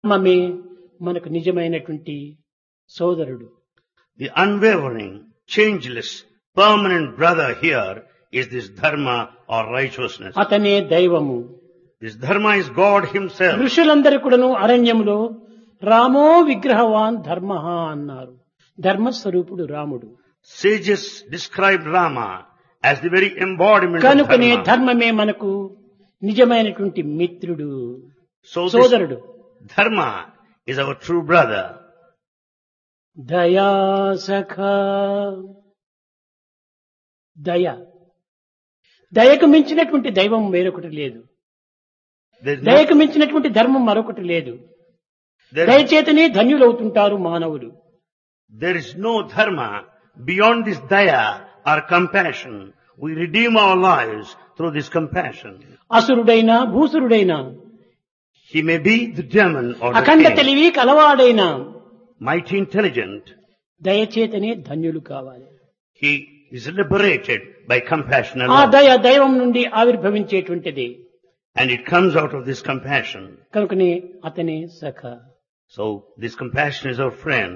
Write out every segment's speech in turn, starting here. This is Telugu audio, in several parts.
ధర్మమే మనకు నిజమైనటువంటి సోదరుడు The unwavering, changeless, permanent brother here is this dharma or righteousness. అతనే దైవము This dharma is God himself. ఋషులందరూ కూడాను అరణ్యములో రామో విగ్రహవాన్ ధర్మ అన్నారు ధర్మస్వరూపుడు రాముడు Sages described Rama as the very embodiment of కనుకనే dharma. ధర్మమే మనకు నిజమైనటువంటి మిత్రుడు So this సోదరుడు dharma is our true brother. దయాసఖ దయ దయకు మించినటువంటి దైవం వేరొకటి లేదు There is no, దయకు మించినటువంటి ధర్మం మరొకటి లేదు there, దయచేతనే ధన్యులవుతుంటారు మానవులు there is no dharma beyond this daya or compassion. We redeem our lives through this compassion. అసురుడైనా భూసురుడైనా He may be the demon or the Akhanda king, తెలివి కలవాడైనా mighty intelligent. దయచేతనే ధన్యులు కావాలి He is liberated by compassion ఆ alone. దయ దైవం నుండి ఆవిర్భవించేటువంటిది And it comes out of this compassion. కనుకనే అతనే సఖ So this compassion is our friend.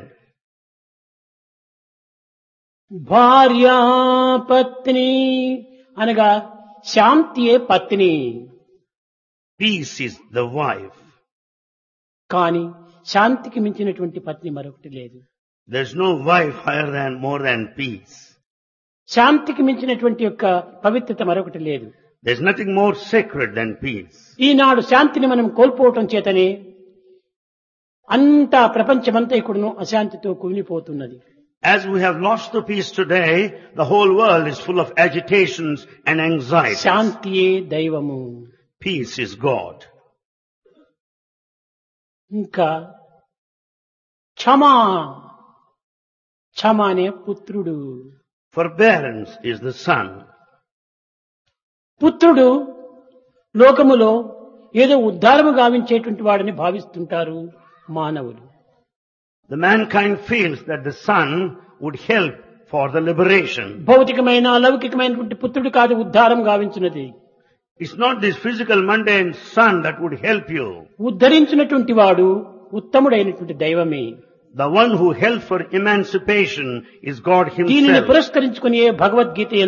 భార్యా పత్ని అనగా శాంతియే పత్ని Peace is the wife. కాని శాంతికి మించినటువంటి పత్ని మరొకటి లేదు There's no wife higher than, more than peace. శాంతికి మించినటువంటి యొక్క పవిత్రత మరొకటి లేదు There's nothing more sacred than peace. ఈనాడు శాంతిని మనం కోల్పోవటం చేతనే అంతా ప్రపంచమంతా ఇక్కడను అశాంతితో కుమిలిపోతున్నది As we have lost the peace today, the whole world is full of agitations and anxieties. శాంతియే దైవము Peace is God. ఇంకా క్షమా క్షమ అనే పుత్రుడు Forbearance is the son. పుత్రుడు లోకములో ఏదో ఉద్ధారము గావించేటువంటి వాడని భావిస్తుంటారు మానవులు The mankind feels that the son would help for the liberation. భౌతికమైన లౌకికమైనటువంటి పుత్రుడు కాదు ఉద్ధారం గావించినది It's not this physical mundane son that would help you. ఉద్ధరించినటువంటి వాడు ఉత్తముడైనటువంటి దైవమే The one who helps for emancipation is God దీనిని himself. పురస్కరించుకుని భగవద్గీత